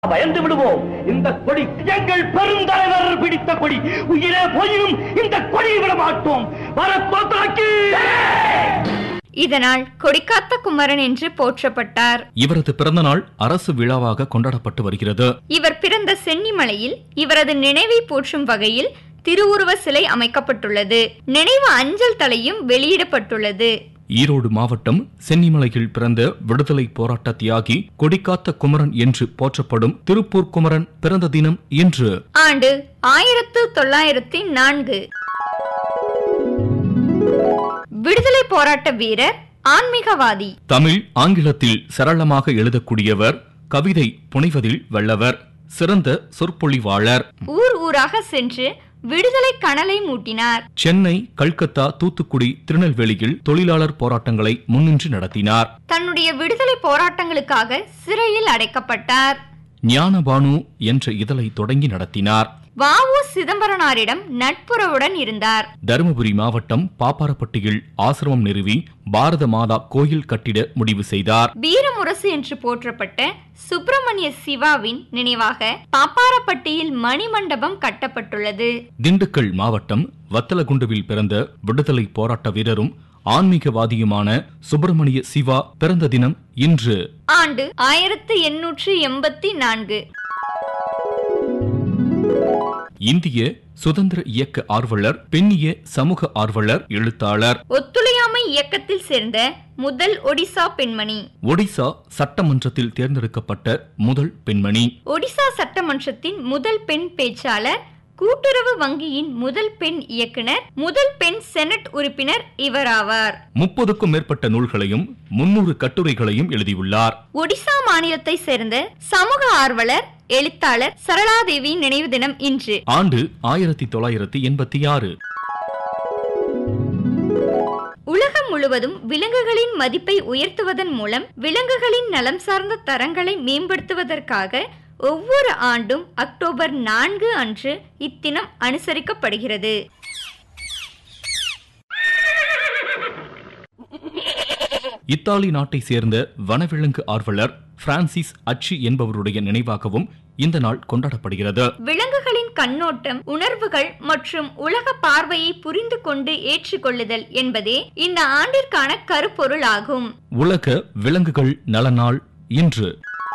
பயந்து விடுவோம் இந்த கொடி எங்கள் பெருந்தலைவர் பிடித்த கொடி உயிரே போயினும் இந்த கொடியை விட மாட்டோம் வரத்தோத்தாக்கி இதனால் கொடிக்காத்த குமரன் என்று போற்றப்பட்டார் இவரது பிறந்தநாள் அரசு விழாவாக கொண்டாடப்பட்டு வருகிறது இவர் பிறந்த சென்னிமலையில் இவரது நினைவை போற்றும் வகையில் திருவுருவ சிலை அமைக்கப்பட்டுள்ளது நினைவு அஞ்சல் தலையும் வெளியிடப்பட்டுள்ளது ஈரோடு மாவட்டம் சென்னிமலையில் பிறந்த விடுதலை போராட்ட தியாகி கொடிக்காத்த குமரன் என்று போற்றப்படும் திருப்பூர் குமரன் பிறந்த தினம் இன்று ஆண்டு ஆயிரத்து தொள்ளாயிரத்தி நான்கு விடுதலை போராட்ட வீரர் ஆன்மீகவாதி தமிழ் ஆங்கிலத்தில் சரளமாக எழுதக்கூடியவர் கவிதை புனைவதில் வல்லவர் சிறந்த சொற்பொழிவாளர் ஊர் ஊராக சென்று விடுதலை கனலை மூட்டினார் சென்னை கல்கத்தா தூத்துக்குடி திருநெல்வேலியில் தொழிலாளர் போராட்டங்களை முன்னின்று நடத்தினார் தன்னுடைய விடுதலை போராட்டங்களுக்காக சிறையில் அடைக்கப்பட்டார் ஞானபானு என்ற இதழை தொடங்கி நடத்தினார் வாவு சிதம்பரனாரிடம் நட்புறவுடன் இருந்தார் தருமபுரி மாவட்டம் பாப்பாரப்பட்டியில் ஆசிரமம் நிறுவி பாரத மாதா கோயில் கட்டிட முடிவு செய்தார் வீரமுரசு என்று போற்றப்பட்ட சுப்பிரமணிய சிவாவின் நினைவாக பாப்பாரப்பட்டியில் மணிமண்டபம் கட்டப்பட்டுள்ளது திண்டுக்கல் மாவட்டம் வத்தலகுண்டுவில் பிறந்த விடுதலை போராட்ட வீரரும் ஆன்மீகவாதியுமான சுப்பிரமணிய சிவா பிறந்த தினம் இன்று ஆண்டு ஆயிரத்து எண்ணூற்று எண்பத்தி நான்கு இந்திய சுதந்திர இயக்க ஆர்வலர் பெண்ணிய சமூக ஆர்வலர் எழுத்தாளர் ஒத்துழையாமை இயக்கத்தில் சேர்ந்த முதல் ஒடிசா பெண்மணி ஒடிசா சட்டமன்றத்தில் தேர்ந்தெடுக்கப்பட்ட முதல் பெண்மணி ஒடிசா சட்டமன்றத்தின் முதல் பெண் பேச்சாளர் கூட்டுறவு வங்கியின் முதல் பெண் இயக்குனர் முதல் பெண் செனட் உறுப்பினர் இவராவார் முப்பதுக்கும் மேற்பட்ட நூல்களையும் முன்னூறு கட்டுரைகளையும் எழுதியுள்ளார் ஒடிசா மாநிலத்தை சேர்ந்த சமூக ஆர்வலர் எழுத்தாளர் சரளாதேவி நினைவு தினம் இன்று ஆண்டு ஆயிரத்தி தொள்ளாயிரத்தி எண்பத்தி ஆறு உலகம் முழுவதும் விலங்குகளின் மதிப்பை உயர்த்துவதன் மூலம் விலங்குகளின் நலம் சார்ந்த தரங்களை மேம்படுத்துவதற்காக ஒவ்வொரு ஆண்டும் அக்டோபர் நான்கு அன்று இத்தினம் அனுசரிக்கப்படுகிறது இத்தாலி நாட்டை சேர்ந்த வனவிலங்கு ஆர்வலர் பிரான்சிஸ் அச்சி என்பவருடைய நினைவாகவும் இந்த நாள் கொண்டாடப்படுகிறது விலங்குகளின் கண்ணோட்டம் உணர்வுகள் மற்றும் உலக பார்வையை புரிந்து கொண்டு ஏற்றுக்கொள்ளுதல் என்பதே இந்த ஆண்டிற்கான கருப்பொருள் ஆகும் உலக விலங்குகள் நலநாள் இன்று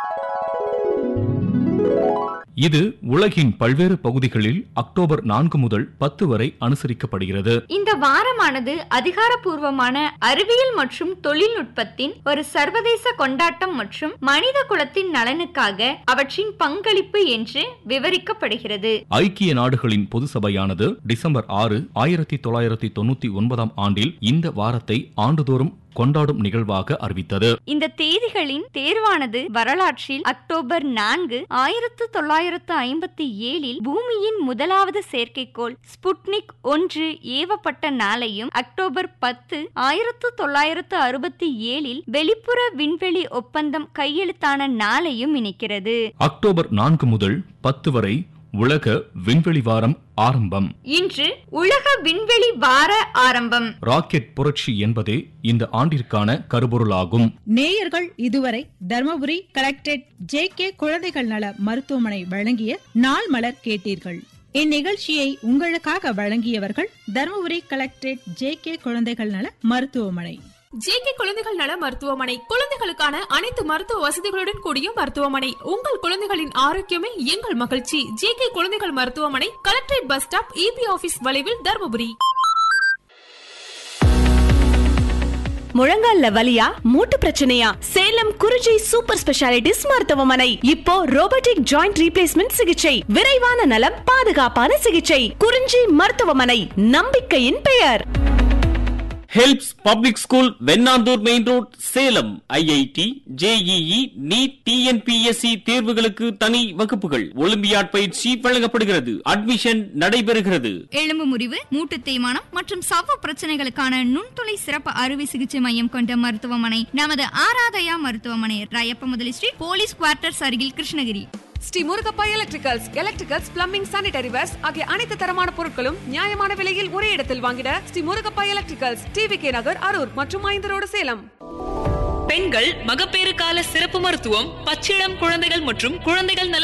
இது உலகின் பல்வேறு பகுதிகளில் அக்டோபர் நான்கு முதல் பத்து வரை அனுசரிக்கப்படுகிறது இந்த வாரமானது அதிகாரப்பூர்வமான அறிவியல் மற்றும் தொழில்நுட்பத்தின் ஒரு சர்வதேச கொண்டாட்டம் மற்றும் மனித குலத்தின் நலனுக்காக அவற்றின் பங்களிப்பு என்று விவரிக்கப்படுகிறது ஐக்கிய நாடுகளின் பொது சபையானது டிசம்பர் ஆறு ஆயிரத்தி தொள்ளாயிரத்தி தொண்ணூத்தி ஒன்பதாம் ஆண்டில் இந்த வாரத்தை ஆண்டுதோறும் கொண்டாடும் நிகழ்வாக அறிவித்தது இந்த தேதிகளின் தேர்வானது வரலாற்றில் அக்டோபர் நான்கு ஆயிரத்து தொள்ளாயிரத்து ஐம்பத்தி ஏழில் பூமியின் முதலாவது செயற்கைக்கோள் ஸ்புட்னிக் ஒன்று ஏவப்பட்ட நாளையும் அக்டோபர் பத்து ஆயிரத்து தொள்ளாயிரத்து அறுபத்தி ஏழில் வெளிப்புற விண்வெளி ஒப்பந்தம் கையெழுத்தான நாளையும் இணைக்கிறது அக்டோபர் நான்கு முதல் பத்து வரை உலக விண்வெளி வாரம் ஆரம்பம் இன்று உலக விண்வெளி வார ஆரம்பம் ராக்கெட் புரட்சி என்பதே இந்த ஆண்டிற்கான கருபொருளாகும் நேயர்கள் இதுவரை தர்மபுரி கலெக்டரேட் ஜே கே குழந்தைகள் நல மருத்துவமனை வழங்கிய நாள் மலர் கேட்டீர்கள் இந்நிகழ்ச்சியை உங்களுக்காக வழங்கியவர்கள் தர்மபுரி கலெக்டரேட் ஜே கே குழந்தைகள் நல மருத்துவமனை ஜேகே குழந்தைகள் நல மருத்துவமனை குழந்தைகளுக்கான அனைத்து மருத்துவ வசதிகளுடன் கூடிய மருத்துவமனை உங்கள் குழந்தைகளின் ஆரோக்கியமே எங்கள் மகிழ்ச்சி ஜேகே குழந்தைகள் மருத்துவமனை collectorate bus stop EB office வளைவில் தருமபுரி முழங்கால்ல வலியா மூட்டு பிரச்சனையா சேலம் குறிஞ்சி சூப்பர் ஸ்பெஷாலிட்டிஸ் மருத்துவமனை இப்போ ரோபோட்டிக் ஜாயிண்ட் ரீப்ளேஸ்மெண்ட் சிகிச்சை விரைவான நலம் பாதுகாப்பான சிகிச்சை குறிஞ்சி மருத்துவமனை நம்பிக்கையின் பெயர் helps public school Vennandur main road Salem IIT JEE NEET TNPSC தேர்வுகளுக்கு தனி வகுப்புகள் ஒலிம்பியாட் பயிற்சி வழங்கப்படுகிறது அட்மிஷன் நடைபெறுகிறது எலும்பு முறிவு மூட்டு தேய்மானம் மற்றும் சவ்வு பிரச்சனைகளுக்கான நுண்துளை சிறப்பு அறுவை சிகிச்சை மையம் கொண்ட மருத்துவமனை நமது ஆராதயா மருத்துவமனை ராயப்ப முதலி ஸ்ட்ரீட் போலீஸ் குவார்ட்டர்ஸ் அருகில் Krishnagiri Sri Murugappa electricals electricals plumbing sanitary wares ஆகிய அனைத்து தரமான பொருட்களும் நியாயமான விலையில் ஒரே இடத்தில் வாங்கிட Sri Murugappa electricals TV K Nagar Harur மற்றும் ஐந்து ரோடு சேலம் பெண்கள் மகப்பேறு கால சிறப்பு மருத்துவம் பச்சிளம் குழந்தைகள் மற்றும் குழந்தைகள் நல